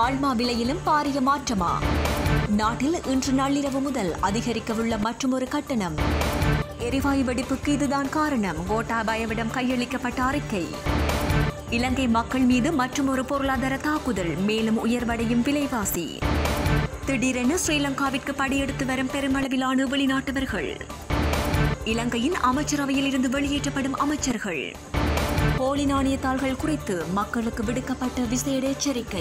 பால்மா விலையிலும் பாரிய மாற்றமா நாட்டில் இன்று நள்ளிரவு முதல் அதிகரிக்கவுள்ள மற்றொரு கட்டணம் எரிவாயு வெடிப்புக்கு இதுதான் காரணம் கோட்டாபாயவிடம் கையளிக்கப்பட்ட அறிக்கை இலங்கை மக்கள் மீது மற்றொரு பொருளாதார தாக்குதல் மேலும் உயர்வடையும் விலைவாசி திடீரென ஸ்ரீலங்காவிற்கு படையெடுத்து வரும் பெருமளவிலான வெளிநாட்டவர்கள் இலங்கையின் அமைச்சரவையில் இருந்து வெளியேற்றப்படும் அமைச்சர்கள் போலி நாணயத்தாள்கள் குறித்து மக்களுக்கு விடுக்கப்பட்ட விசேட எச்சரிக்கை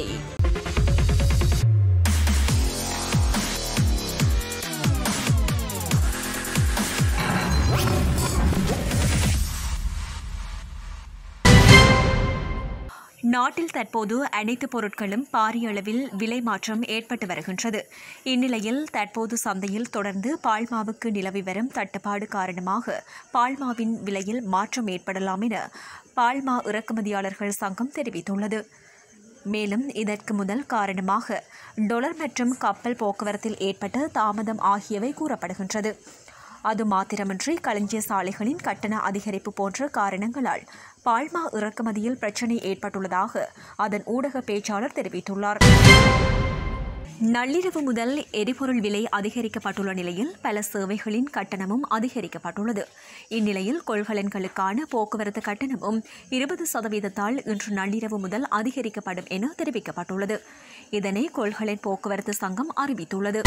நாட்டில் தற்போது அனைத்து பொருட்களும் பாரிய அளவில் விலை மாற்றம் ஏற்பட்டு வருகின்றது இந்நிலையில் தற்போது சந்தையில் தொடர்ந்து பால்மாவுக்கு நிலவி வரும் தட்டுப்பாடு காரணமாக பால்மாவின் விலையில் மாற்றம் ஏற்படலாம் என பால்மா இறக்குமதியாளர்கள் சங்கம் தெரிவித்துள்ளது மேலும் இதற்கு முதல் காரணமாக டொலர் மற்றும் கப்பல் போக்குவரத்தில் ஏற்பட்ட தாமதம் ஆகியவை கூறப்படுகின்றது அது மாத்திரமின்றி களஞ்சிய சாலைகளின் கட்டண அதிகரிப்பு போன்ற காரணங்களால் பால்மா இறக்குமதியில் பிரச்சினை ஏற்பட்டுள்ளதாக அதன் ஊடக பேச்சாளர் தெரிவித்துள்ளார் நள்ளிரவு முதல் எரிபொருள் விலை அதிகரிக்கப்பட்டுள்ள நிலையில் பல சேவைகளின் கட்டணமும் அதிகரிக்கப்பட்டுள்ளது இந்நிலையில் கொள்கலன்களுக்கான போக்குவரத்து கட்டணமும் இருபது சதவீதத்தால் இன்று நள்ளிரவு முதல் அதிகரிக்கப்படும் என தெரிவிக்கப்பட்டுள்ளது இதனை கொள்கலன் போக்குவரத்து சங்கம் அறிவித்துள்ளது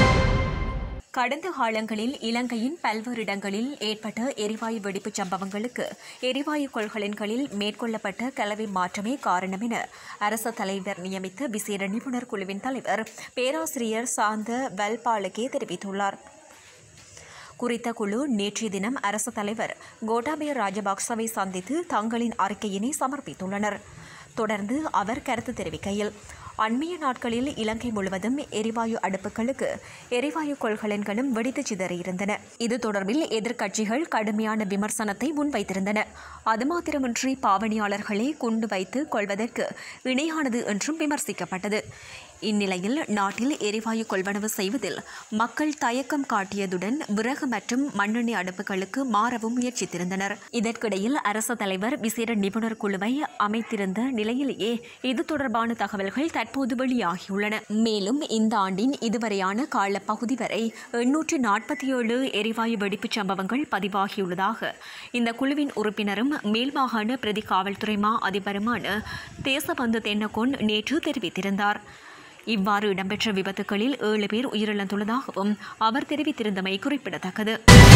கடந்த காலங்களில் இலங்கையின் பல்வேறு இடங்களில் ஏற்பட்ட எரிவாயு வெடிப்புச் சம்பவங்களுக்கு எரிவாயு கொள்கலன்களில் மேற்கொள்ளப்பட்ட கலவை மாற்றமே காரணம் என அரச தலைவர் நியமித்த விசேட நிபுணர் குழுவின் தலைவர் பேராசிரியர் சாந்த வல்பாலகே தெரிவித்துள்ளார் குறித்த குழு நேற்றைய தினம் அரசு தலைவர் கோட்டாபய ராஜபக்சவை சந்தித்து தங்களின் அறிக்கையினை சமர்ப்பித்துள்ளனர் தொடர்ந்து அவர் கருத்து தெரிவிக்கையில் அண்மைய நாட்களில் இலங்கை முழுவதும் எரிவாயு அடுப்புகளுக்கு எரிவாயு கொள்கலன்களும் வெடித்து சிதறியிருந்தன இது தொடர்பில் எதிர்க்கட்சிகள் கடுமையான விமர்சனத்தை முன்வைத்திருந்தன அது மாத்திரமின்றி பாவனையாளர்களை குண்டு வைத்து கொள்வதற்கு இணையானது என்றும் விமர்சிக்கப்பட்டது இந்நிலையில் நாட்டில் எரிவாயு கொள்வனவு செய்வதில் மக்கள் தயக்கம் காட்டியதுடன் விறகு மற்றும் மண்ணெண்ணெய் அடுப்புகளுக்கு மாறவும் முயற்சித்திருந்தனர் இதற்கிடையில் அரச தலைவர் விசேட நிபுணர் குழுவை அமைத்திருந்த நிலையிலேயே இது தொடர்பான தகவல்கள் தற்போது வெளியாகியுள்ளன மேலும் இந்த ஆண்டின் இதுவரையான காலப்பகுதி வரை எண்ணூற்று நாற்பத்தி ஏழு எரிவாயு வெடிப்புச் சம்பவங்கள் பதிவாகியுள்ளதாக இந்த குழுவின் உறுப்பினரும் மேல் மாகாண பிரதி காவல்துறை மா அதிபருமான தேசபந்து தென்னகோன் நேற்று தெரிவித்திருந்தார் இவ்வாறு இடம்பெற்ற விபத்துகளில் ஏழு பேர் உயிரிழந்துள்ளதாகவும் அவர் தெரிவித்திருந்தமை குறிப்பிடத்தக்கது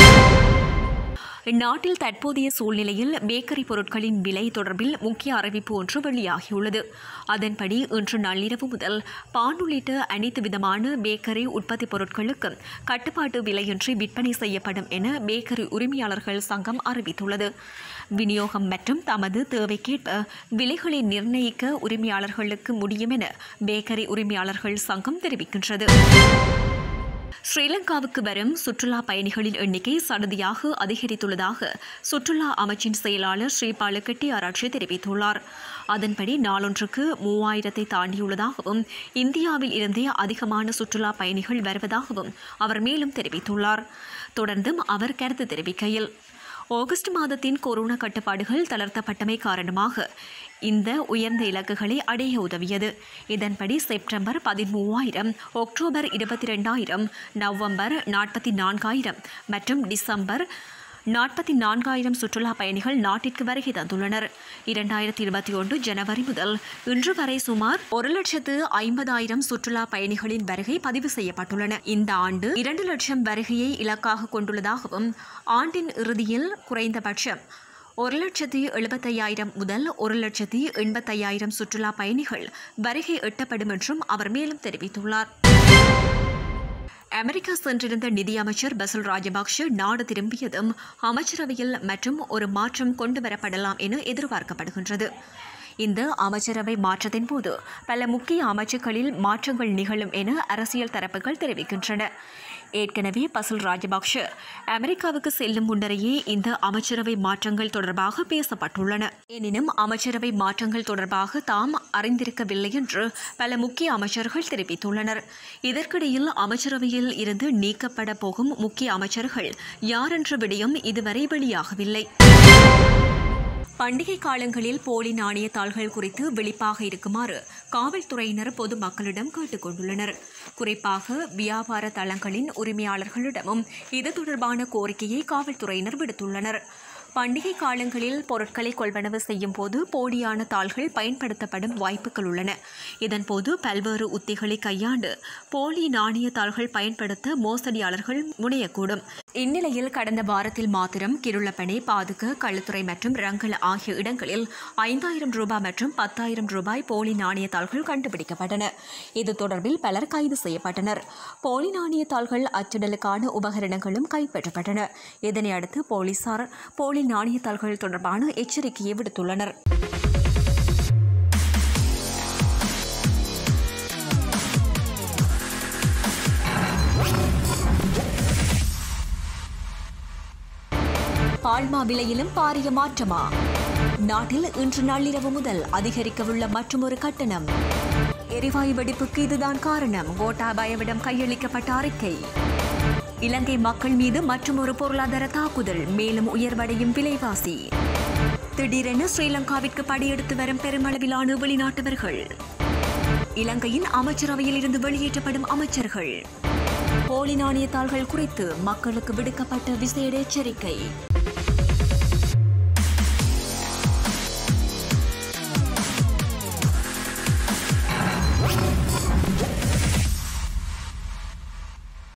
நாட்டில் தற்போதைய சூழ்நிலையில் பேக்கரி பொருட்களின் விலை தொடர்பில் முக்கிய அறிவிப்பு ஒன்று வெளியாகியுள்ளது அதன்படி இன்று நள்ளிரவு முதல் பான் உள்ளிட்ட அனைத்து விதமான பேக்கரி உற்பத்தி பொருட்களுக்கு கட்டுப்பாட்டு விலையின்றி விற்பனை செய்யப்படும் என பேக்கரி உரிமையாளர்கள் சங்கம் அறிவித்துள்ளது விநியோகம் மற்றும் தமது தேவைக்கேற்ப விலைகளை நிர்ணயிக்க உரிமையாளர்களுக்கு முடியும் என பேக்கரி உரிமையாளர்கள் சங்கம் தெரிவிக்கின்றது ஸ்ரீலங்காவுக்கு வரும் சுற்றுலா பயணிகளின் எண்ணிக்கை சடதியாக அதிகரித்துள்ளதாக சுற்றுலா அமைச்சின் செயலாளர் ஸ்ரீபால கெட்டியாராட்சி தெரிவித்துள்ளார் அதன்படி நாளொன்றுக்கு மூவாயிரத்தை தாண்டியுள்ளதாகவும் இந்தியாவில் இருந்தே அதிகமான சுற்றுலா பயணிகள் வருவதாகவும் அவர் மேலும் தெரிவித்துள்ளார் தொடர்ந்தும் அவர் கருத்து தெரிவிக்கையில் ஆகஸ்ட் மாதத்தின் கொரோனா கட்டுப்பாடுகள் தளர்த்தப்பட்டமை காரணமாக இந்த உயர்ந்த இலக்குகளை அடைய உதவியது இதன்படி செப்டம்பர் பதிமூவாயிரம் அக்டோபர் இருபத்தி ரெண்டாயிரம் நவம்பர் நாற்பத்தி நான்காயிரம் மற்றும் டிசம்பர் நாற்பத்தி நான்காயிரம் சுற்றுலா பயணிகள் நாட்டிற்கு வருகை தந்துள்ளனர் இரண்டாயிரத்தி இருபத்தி ஒன்று ஜனவரி முதல் இன்று வரை சுமார் ஒரு லட்சத்து ஐம்பதாயிரம் சுற்றுலா பயணிகளின் வருகை பதிவு செய்யப்பட்டுள்ளன இந்த ஆண்டு இரண்டு லட்சம் வருகையை இலக்காக கொண்டுள்ளதாகவும் ஆண்டின் இறுதியில் குறைந்தபட்சம் ஒரு லட்சத்தி எழுபத்தையாயிரம் முதல் ஒரு லட்சத்தி எண்பத்தையாயிரம் சுற்றுலா பயணிகள் வருகை எட்டப்படும் என்றும் அவர் மேலும் தெரிவித்துள்ளார் அமெரிக்கா சென்றிருந்த நிதியமைச்சர் பசுல் ராஜபக்ஷ நாடு திரும்பியதும் அமைச்சரவையில் மற்றும் ஒரு மாற்றம் கொண்டுவரப்படலாம் என எதிர்பார்க்கப்படுகின்றது இந்த அமைச்சரவை மாற்றத்தின் போது பல முக்கிய அமைச்சுக்களில் மாற்றங்கள் நிகழும் என அரசியல் தரப்புகள் தெரிவிக்கின்றன ஏற்கனவே பசுல் ராஜபக்ஷ அமெரிக்காவுக்கு செல்லும் முன்னரேயே இந்த அமைச்சரவை மாற்றங்கள் தொடர்பாக பேசப்பட்டுள்ளன எனினும் அமைச்சரவை மாற்றங்கள் தொடர்பாக தாம் அறிந்திருக்கவில்லை என்று பல முக்கிய அமைச்சர்கள் தெரிவித்துள்ளனர் இதற்கிடையில் அமைச்சரவையில் இருந்து நீக்கப்பட போகும் முக்கிய அமைச்சர்கள் யார் என்ற விடயம் இதுவரை வெளியாகவில்லை பண்டிகை காலங்களில் போலி நாணயத்தாள்கள் குறித்து விழிப்பாக இருக்குமாறு காவல்துறையினர் பொதுமக்களிடம் கேட்டுக் கொண்டுள்ளனர் குறிப்பாக வியாபார தளங்களின் உரிமையாளர்களிடமும் இது தொடர்பான கோரிக்கையை காவல்துறையினர் விடுத்துள்ளனர் பண்டிகை காலங்களில் பொருட்களை கொள்வனவு செய்யும் போது போலியான தாள்கள் பயன்படுத்தப்படும் வாய்ப்புகள் உள்ளன இதன்போது பல்வேறு உத்திகளை கையாண்டு போலி நாணய தாள்கள் பயன்படுத்த மோசடியாளர்கள் முனையக்கூடும் இந்நிலையில் கடந்த வாரத்தில் மாத்திரம் கிருளப்பனை பாதுக களுத்துறை மற்றும் ரங்கல ஆகிய இடங்களில் ஐந்தாயிரம் ரூபாய் மற்றும் பத்தாயிரம் ரூபாய் போலி நாணயத்தாள்கள் கண்டுபிடிக்கப்பட்டன இது தொடர்பில் பலர் கைது செய்யப்பட்டனர் போலி நாணயத்தாள்கள் அச்சிடலுக்கான உபகரணங்களும் கைப்பற்றப்பட்டன இதனை அடுத்து போலீசார் போலி நாணயத்தாள்கள் தொடர்பான எச்சரிக்கையை விடுத்துள்ளனர் பால்மா விலையிலும் பாரிய மாற்றமா நாட்டில் இன்று நள்ளிரவு முதல் அதிகரிக்கவுள்ள மற்றொரு கட்டணம் எரிவாயு வெடிப்புக்கு இதுதான் காரணம் கோட்டாபயவிடம் கையளிக்கப்பட்ட அறிக்கை இலங்கை மக்கள் மீது மற்றொரு பொருளாதார தாக்குதல் மேலும் உயர்வடையும் விலைவாசி திடீரென ஸ்ரீலங்காவிற்கு படையெடுத்து வரும் பெருமளவிலான வெளிநாட்டவர்கள் இலங்கையின் அமைச்சரவையில் இருந்து வெளியேற்றப்படும் அமைச்சர்கள் போலி நாணயத்தாள்கள் குறித்து மக்களுக்கு விடுக்கப்பட்ட விசேட எச்சரிக்கை